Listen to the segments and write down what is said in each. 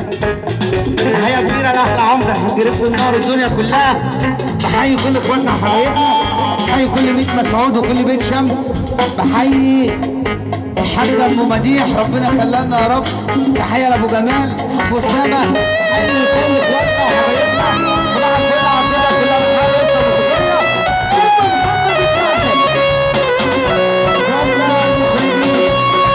تحية كبيرة لأحلى عمر هنجرب النار الدنيا كلها بحيي كل اخواتنا وحبايبنا بحيي كل بيت مسعود وكل بيت شمس بحيي الحاجة أم مديح ربنا خلانا يا رب تحية لأبو جمال أبو أسامة تحية لكل اخواتنا وحبايبنا صباح الفل على الدنيا كلها بخير لسه وسخية يلا المخرجين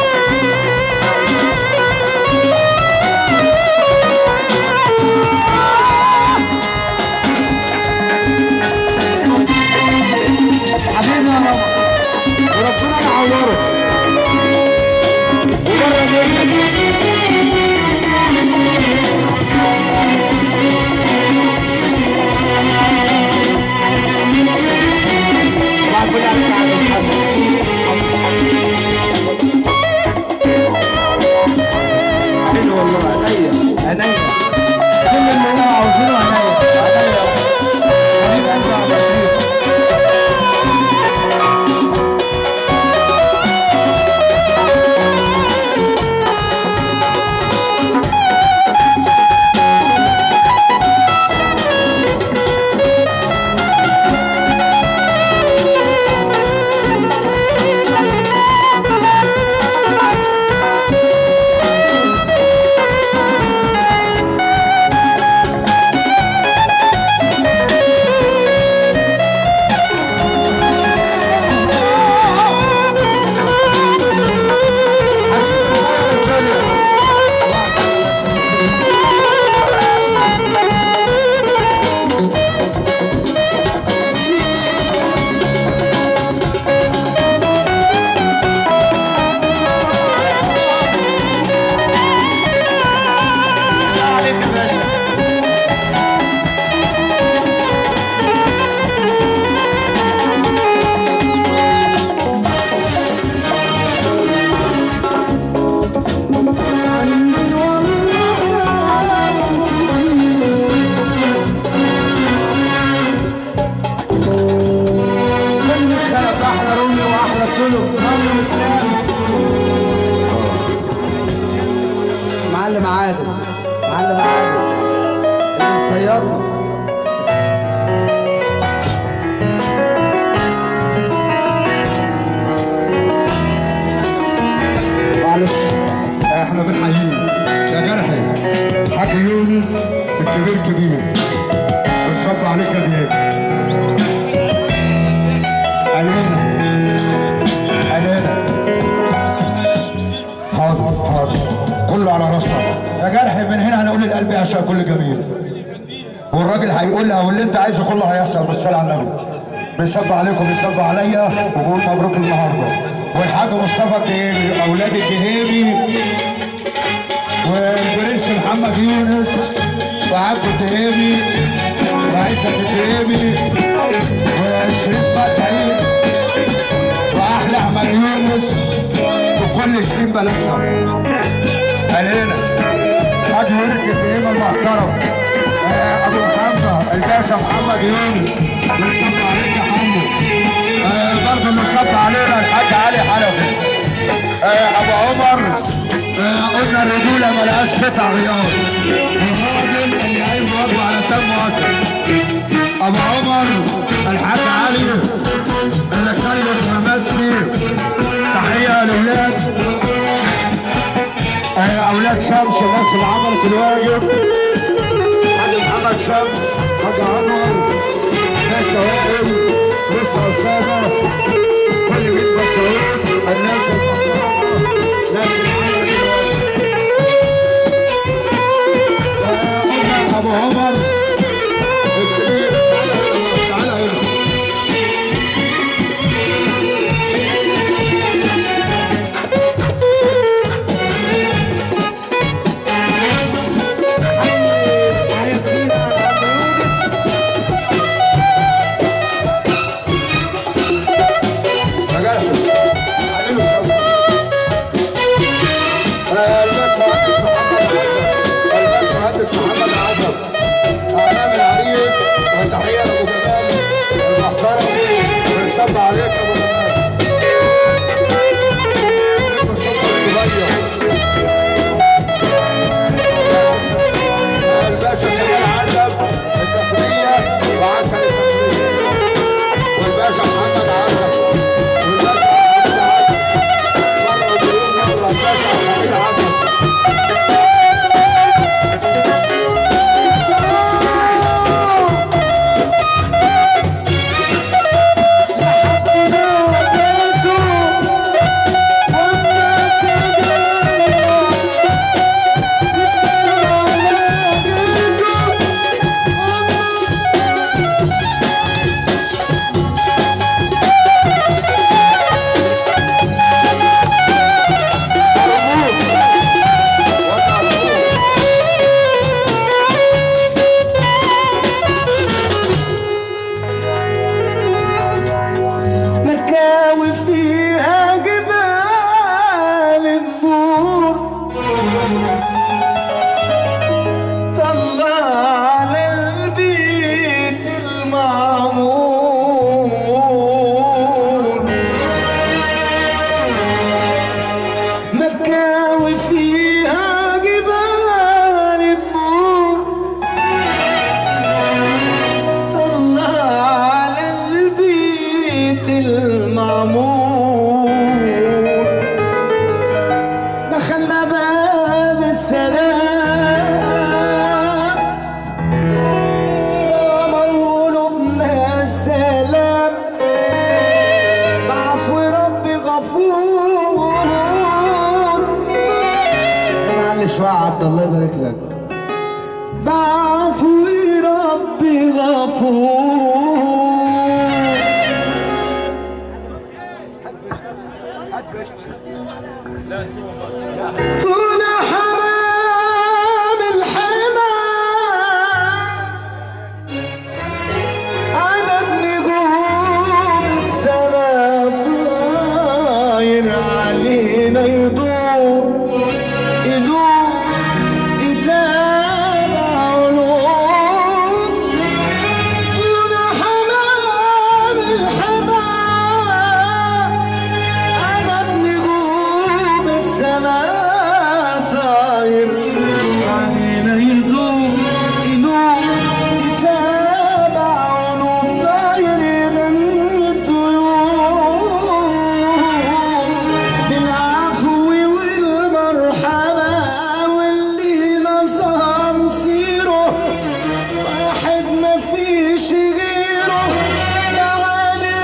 حبيبي يا ماما وربنا يعوضك وبره منك بعد كل عليك عبد حلو والله عينيا عينيا كل اللي هو عاوزينه عينيا عينيا حبيب قلبي يا عبد الشريف الله عليك يا باشا كل خلق احلى رومي واحلى سولو معلم اسلام معلم عادل معلم عادل الصيادة معلش احنا بنحييه يا جرحي حاج يونس الكبير كبير بنصب عليك يا دياب علينا علينا حاضر حاضر كله على راسنا يا جرحي من هنا هنقول القلب يعشق كل جميل والراجل هيقول لها واللي انت عايزه كله هيحصل بالصلاه على النبي بيصب عليكم بيصب عليا وبقول مبروك النهارده والحاج مصطفى الجهيمي اولاد الجهيمي والبرنس محمد يونس وعبد الدهيمي وعيسى الدهيمي وشريف فتحي واحلى احمد يونس وكل شريف بلدنا علينا حاج يونس الدهيمي المحترم آه، ابو محمد الباشا محمد يونس بنصب عليك يا حمو آه، برضه بنصب علينا الحاج علي حلفي آه، ابو عمر آه، قلنا الرجوله ملهاش قطع غيار الراجل اللي عايز برضه على تم واكل ابو عمر الحاج علي اللي خلف ما ماتش تحيه لاولاد آه، اولاد شمس الناس اللي عملت الواجب حاج محمد شمس حاج انور باشا وائل مستر اسامه كل بيت مسعود الناس المحترمه ناس العمل الواجب آه، ابو عمر الكبير تعالى هنا الباشمهندس محمد عزب الباشمهندس محمد عزب بعفو ربي غفور كنا حمام الحمى عدد نجوم السماء طاير علينا يدور قلوب تتابع علوم كنا حمام الحمى عدد نجوم السماء طاير علينا يدور قلوب تتابع عنوف طاير يغني الطيور بالعفو والمرحمة واللي نظام سيره واحد ما فيش غيره تعالي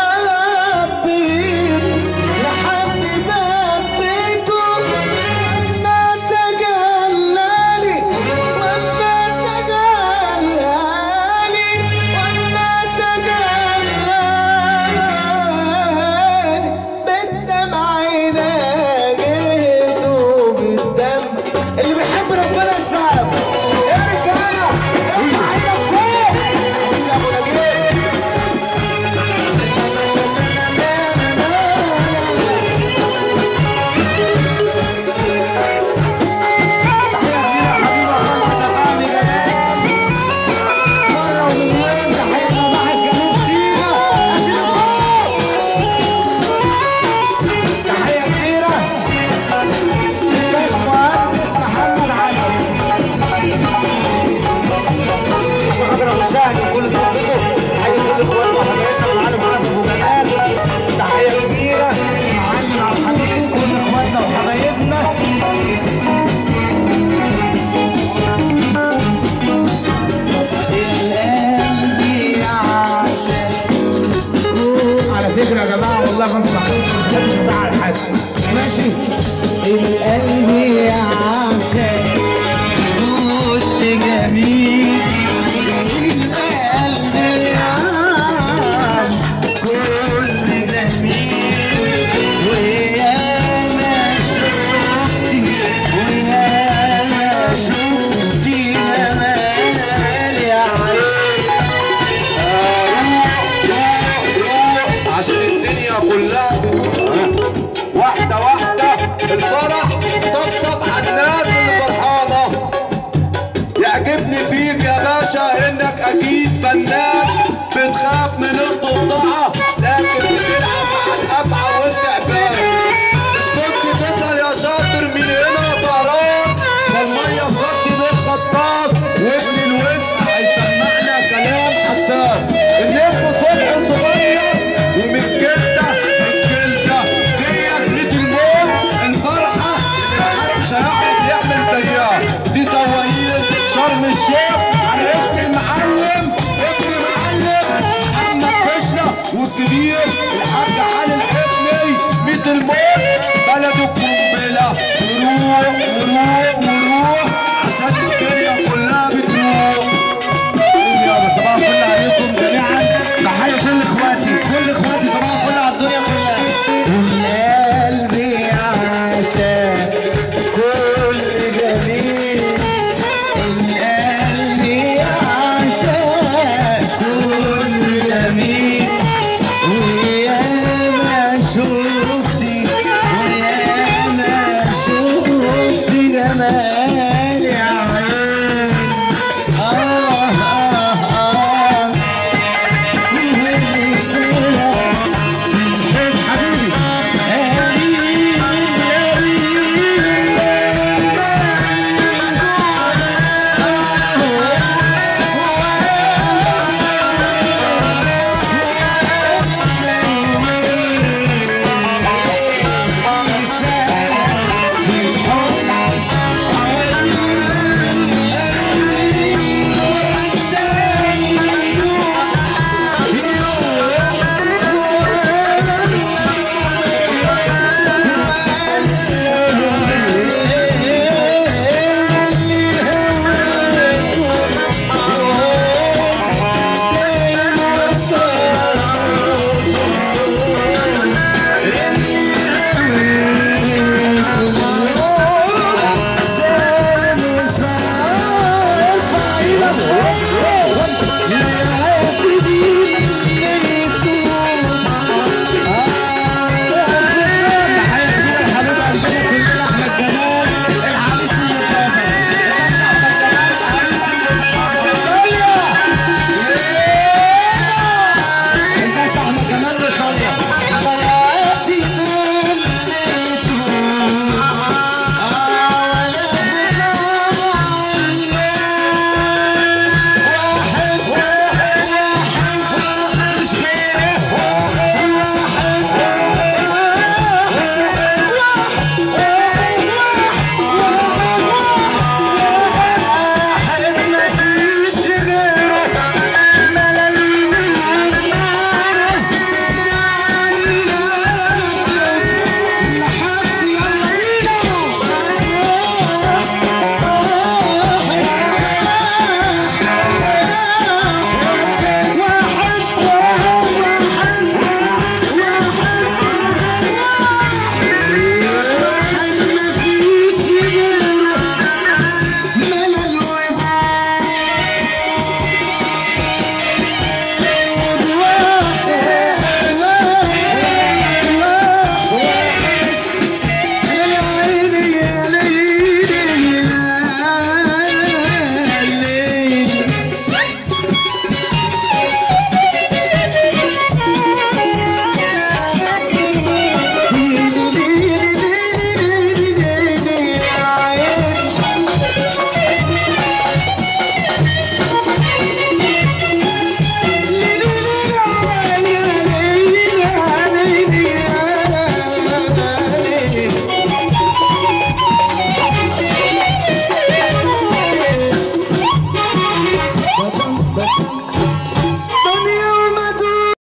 لبيك لحد باب بيته ما تجلالي وما تجلالي وما تجلالي بالدمع ناجيته بالدم اللي بيحب ربنا يسعف يا رجاله ارفع ايدك فوق يا ابو نجيب تحية كبيرة للباشمهندس محمد علي عشان خاطر المشاهد وكل صحبته تحية كل اخواتنا وحبايبنا والعالم عارف ابو جمال تحية كبيرة للمعلم عبد الحميد كل اخواتنا وحبايبنا القلب عاشق على فكرة يا جماعة والله غصب عنكم ده مش هزعل حد ماشي القلب يعشق كنت جميل القلب يعشق كنت جميل ويانا شفتي ويانا شفتي جمال يا عشان الدنيا كلها واحدة واحدة الفرح طبطب على الناس اللي فرحانة يعجبني فيك يا باشا انك اكيد فنان بتخاف من الضفدعة لكن بتلعب مع الافعى والتعبان مش كنت تسأل يا شاطر مين هنا طهران فالمية تغطي بالخطاط وابن الود هيسمعنا كلام حساس النجم صبح صغير ومن جلدة من جلدة ديت بيت الموت الفرحة اللي محدش هيعرف يعمل زيها دي سواقين شرم الشيخ على اسم المعلم اسم المعلم محمد فشلة والكبير الحاج علي الحفني بيت الموت بلد القنبلة وروح وروح